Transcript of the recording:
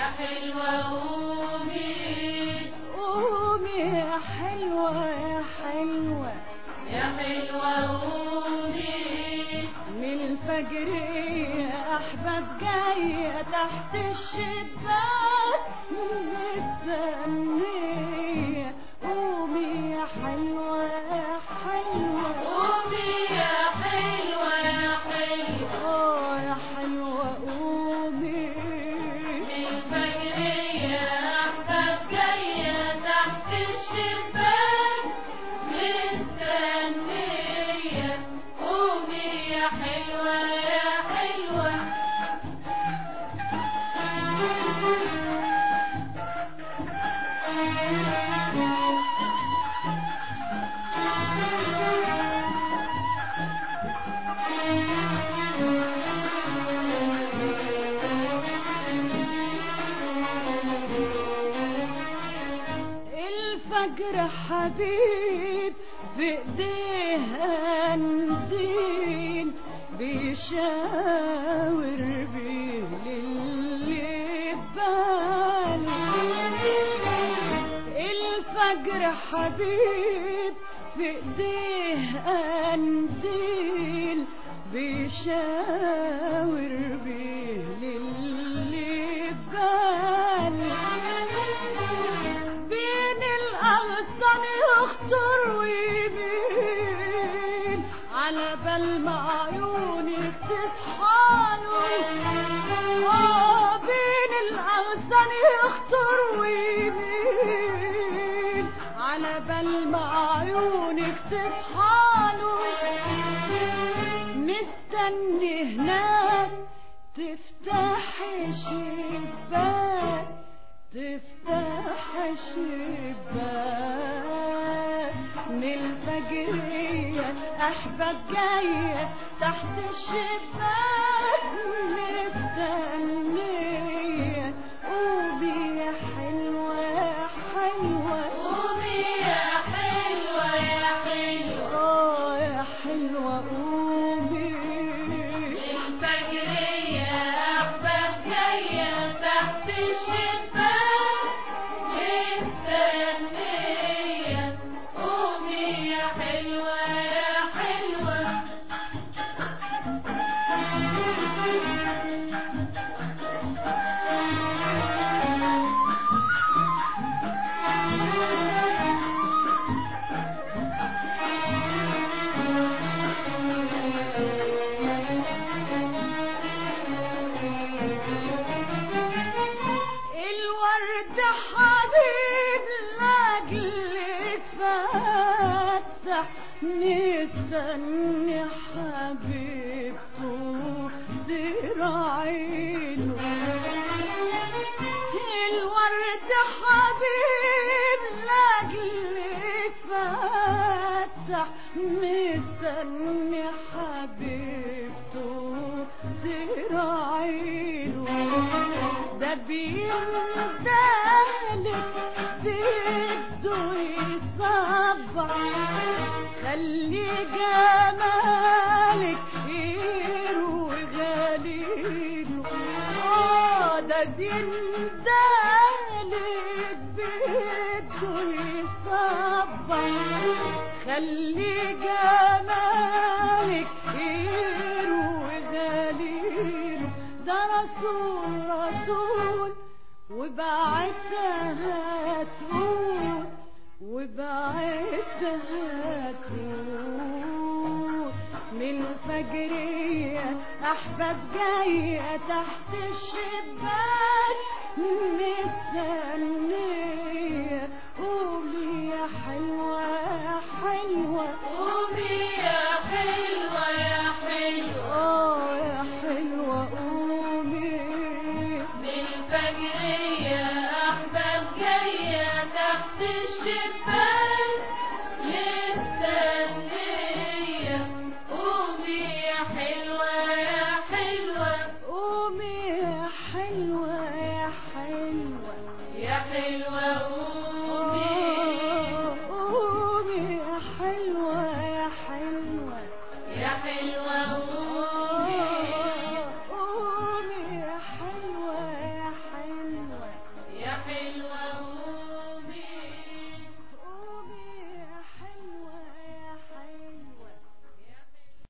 حلوة قومي قومي يا حلوة يا حلوة يا حلوة قومي من الفجر يا أحباب جاية تحت الشباك مستنية قومي يا حلوة يا حلوة قومي يا حلوة يا حلوة آه يا حلوة قومي من الفجرية أحباب جاية تحت الشباك مستنية قومي يا حلوة يا حلوة الفجر حبيب في ايديه انديل بيشاور بيه للي بباله الفجر حبيب في ايديه انديل بيشاور بيه للي بباله بين الأغصان يخطر ويمين على بال ما عيونك تصحاله آه بين الأغصان يخطر ويمين على بال ما عيونك تصحاله مستني هناك تفتح شباك تفتح شباك من الفجرية أحباب جاية تحت الشباك مستنية قومي يا حلوة يا حلوة قومي يا حلوة يا حلوة آه يا حلوة قومي الفجرية أحباب جاية تحت الشباك مستنية قومي يا حلوة يا حلوة الورد حبيب لاجلك فتح مستني حبيبته ذراعينه الورد حبيب لاجلك فتح مستني حبيبته ذراعينه ده بيندالك بده يصبح خلي جمالك يروي غليله اه ده بيندالك بده يصبح خلي جمالك يروي غليله ده رسول رسول وبعتها تقول وبعتها تقول من فجرية أحباب جاية تحت الشباك